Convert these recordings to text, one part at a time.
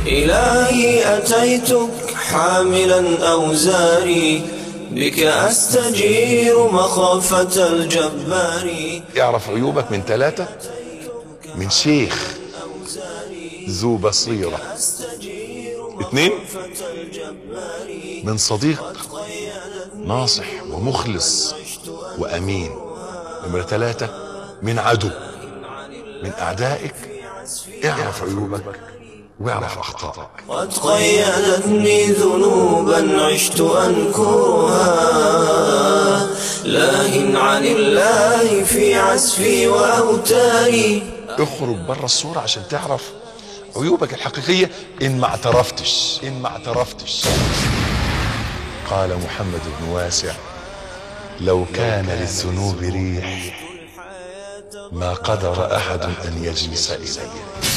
إلهي أتيتك حاملا أوزاري بك أستجير مخافة الجبار اعرف عيوبك من ثلاثة من شيخ ذو بصيرة اثنين من صديق ناصح ومخلص وأمين نمرة ثلاثة من عدو من أعدائك اعرف عيوبك واعرف أخطائك قد قيدتني ذنوبا عشت أنكرها لاهٍ عن الله في عزفي وأوتاري اخرج بره الصورة عشان تعرف عيوبك الحقيقية إن ما اعترفتش إن ما اعترفتش قال محمد بن واسع لو كان للذنوب ريح ما قدر أحد أن يجلس إليه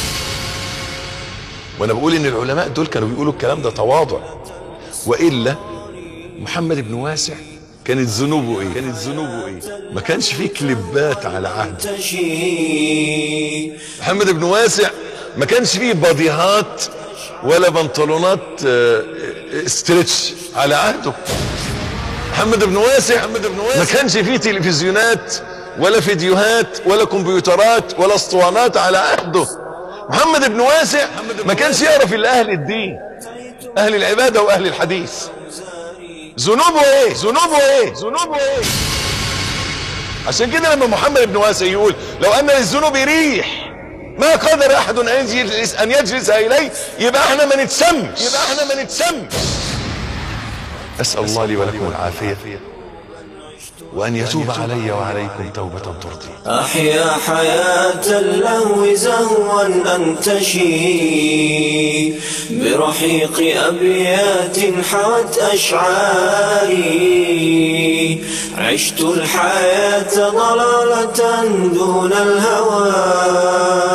وأنا بقول إن العلماء دول كانوا بيقولوا الكلام ده تواضع وإلا محمد بن واسع كانت ذنوبه ايه كانت ذنوبه ايه ما كانش فيه كليبات على عهد تشي محمد بن واسع ما كانش فيه باديهات ولا بنطلونات آه، آه، ستريتش على عهده محمد بن واسع ما كانش فيه تلفزيونات ولا فيديوهات ولا كمبيوترات ولا اسطوانات على عهده محمد بن واسع ما كانش يعرف الا اهل الدين اهل العباده واهل الحديث ذنوبه ايه ذنوبه ايه ذنوبه ايه عشان كده لما محمد بن واسع يقول لو ان للذنوب ريح ما قدر احد ان يجلس ان يجلس اليه يبقى احنا ما نتسمش يبقى احنا ما نتسمش اسال الله لي ولكم العافيه وان يتوب علي وعليكم توبه ترضي أحيا حياة اللهو زهوا أنتشي برحيق أبيات حوت أشعاري عشت الحياة ضلالة دون الهوى